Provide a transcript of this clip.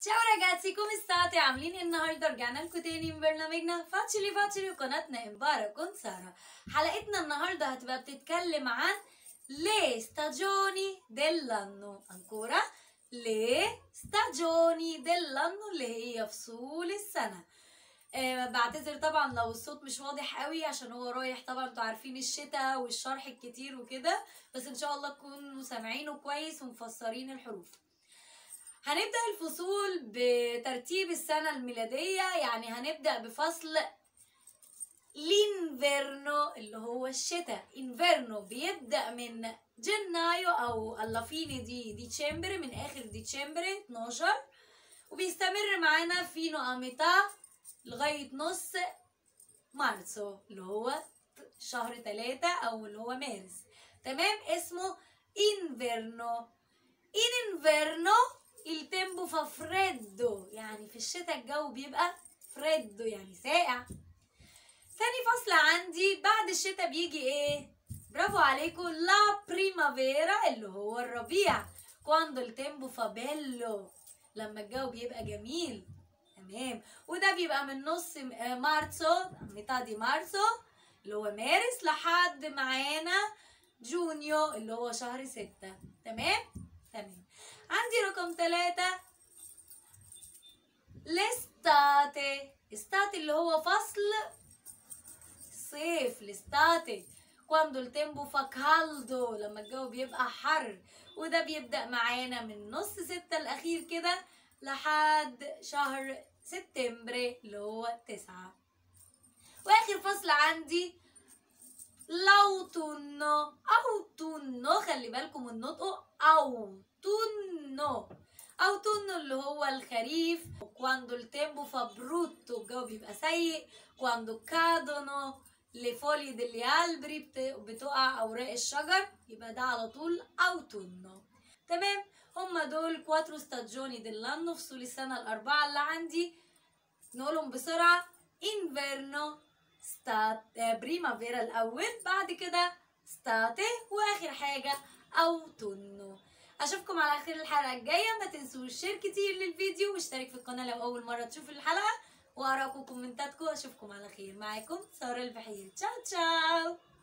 Ciao ragazzi, come state? عاملين ايه النهارده؟ رجعنا لكم تاني من برنامجنا فاتشلي فاتشلي وقناتنا امبارح كون سارة. حلقتنا النهارده هتبقى بتتكلم عن le stagioni dell'anno. Ancora le stagioni dell'anno اللي هي فصول السنة. آه بعتذر طبعا لو الصوت مش واضح قوي عشان هو رايح طبعا انتوا عارفين الشتاء والشرح الكتير وكده بس ان شاء الله تكونوا سامعينه كويس ومفسرين الحروف. هنبدأ الفصول بترتيب السنة الميلادية يعني هنبدأ بفصل الانفيرنو اللي هو الشتاء انفيرنو بيبدأ من جنايو أو alla fine دي ديتشمبر من آخر ديتشمبر 12 وبيستمر معانا فينو a metà لغاية نص مارسو اللي هو شهر تلاتة أو اللي هو مارس تمام اسمه انفيرنو in inverno il tempo fa freddo يعني في الشتاء الجو بيبقى freddo يعني ساقع تاني فصل عندي بعد الشتاء بيجي ايه برافو عليكم لا primavera اللي هو الربيع quando il tempo fa bello لما الجو بيبقى جميل تمام وده بيبقى من نص مارسو ميتا دي مارسو اللي هو مارس لحد معانا جونيو اللي هو شهر ستة تمام تمام عندي رقم ثلاثة l'estate estate اللي هو فصل صيف l'estate quando il tempo fa caldo لما الجو بيبقى حر وده بيبدأ معانا من نص ستة الأخير كده لحد شهر سبتمبر اللي هو تسعة وآخر فصل عندي l'autunno autunno خلي بالكم من نطقه autunno autunno اللي هو الخريف quando il tempo fa brutto الجو بيبقى سيء quando cadono le foglie degli alberi بتقع أوراق الشجر يبقى ده على طول autunno تمام هما دول كواترو ستاجوني دell'anno فصول السنة الأربعة اللي عندي نقولهم بسرعة inverno ستات بريمافيرا الأول بعد كده ستاتي وآخر حاجة أوتونو أشوفكم على خير الحلقة الجاية ما تنسوش شير كتير للفيديو واشترك في القناة لو أول مرة تشوفوا الحلقة وأراكم كومنتاتكم أشوفكم على خير معاكم سارة البحير تشاو تشاو